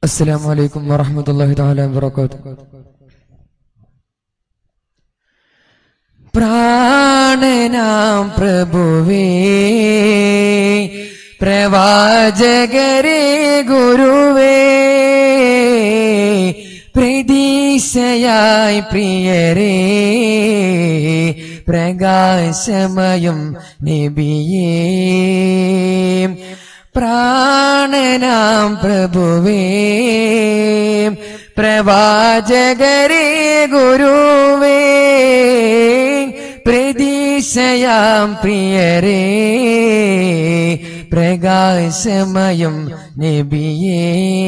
السلام عليكم ورحمة الله تعالى وبركاته പ്രാണനാം പ്രഭുവേ പ്രവാചകരെ ഗുരുവേ പ്രതീക്ഷയായി പ്രിയരേ പ്രകാശമയം നബിയേ പ്രാണനാം പ്രഭുവേ പ്രവാചകരെ ഗുരുവേ പ്രതീക്ഷയാം പ്രിയരേ പ്രകാശമയം നബിയേ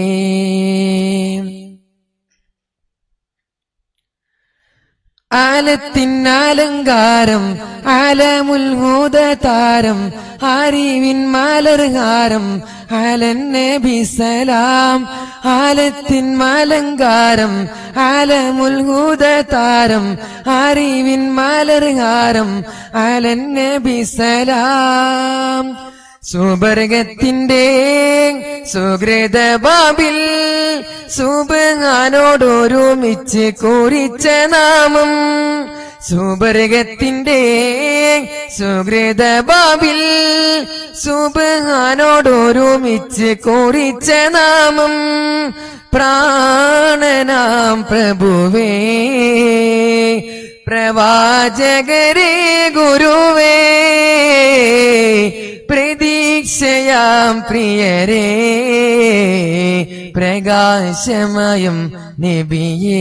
ആലത്തിനാലങ്കാരം ആലമുൽഹൂത താരം അറിവിൻ മലർഹാരം ആലൻ നബി സലാം ആലത്തിൻ മലങ്കാരം ആലമുൽഹൂത താരം അറിവിൻ മലർഹാരം ആലൻ നബി സലാം സുബർഗത്തിന്റെ സുഹൃത ബാബിൽ സുബാനോടൊരുമിച്ച് കുറിച്ച നാമം സുബർഗത്തിന്റെ സുഹൃത ബാബിൽ സുബാനോടൊരുമിച്ച് കുറിച്ച നാമം പ്രാണനാം പ്രഭുവേ പ്രവാചകരെ ഗുരുവേ പ്രതീക്ഷയാം പ്രിയരേ പ്രകാശമയം നബിയേ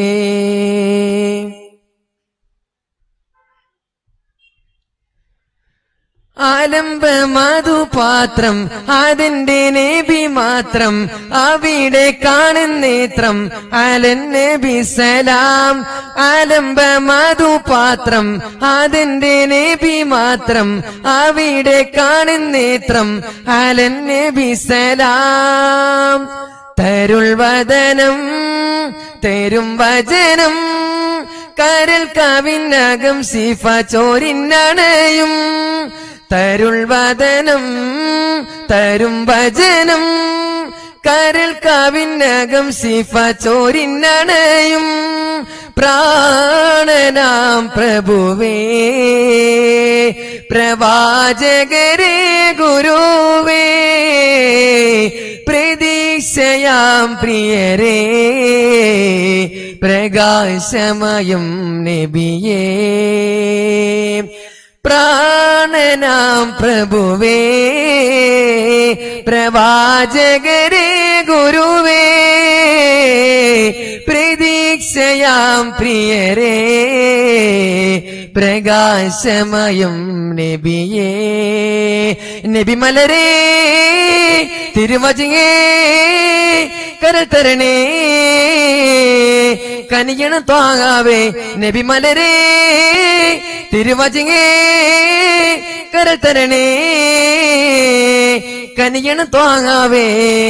ആലംബ മധുപാത്രം അതിന്റെ നബി മാത്രം അവിടെ കാണുന്നേത്രം അലൻ നബി സലാം ആലംബ മധുപാത്രം അതിന്റെ നബി മാത്രം അവിടെ കാണുന്നേത്രം അലൻ നബി സലാം തരുൾ വദനം തരും വചനം കരൽ കവിനകം സിഫ ചോരിന്നണയും തരുൾ വദനം തരും ഭജനം കരൽ കവിനകം സിഫ ചോരിന്നണയും പ്രാണനാം പ്രഭുവേ പ്രവാചകരെ ഗുരുവേ പ്രതീക്ഷയാം പ്രിയരേ പ്രകാശമയം നബിയേ പ്രാണനാം പ്രഭുവേ പ്രവാചകരെ ഗുരുവേ പ്രതീക്ഷയാം പ്രിയരേ പ്രകാശമയം നബിയേ നബിമലരേ തിരുവചങ്ങേ കരൽ തരണേ കനിയണം ത്വാങ്ങാവേ നബിമലരേ തിരുവചങ്ങേ കരൽ തരണേ കനിയണം ത്വാങ്ങാവേ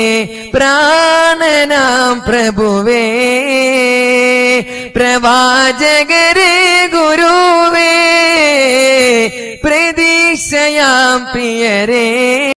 പ്രാണനാം പ്രഭുവേ പ്രവാചകരെ ഗുരുവേ പ്രതീക്ഷയാം പ്രിയരേ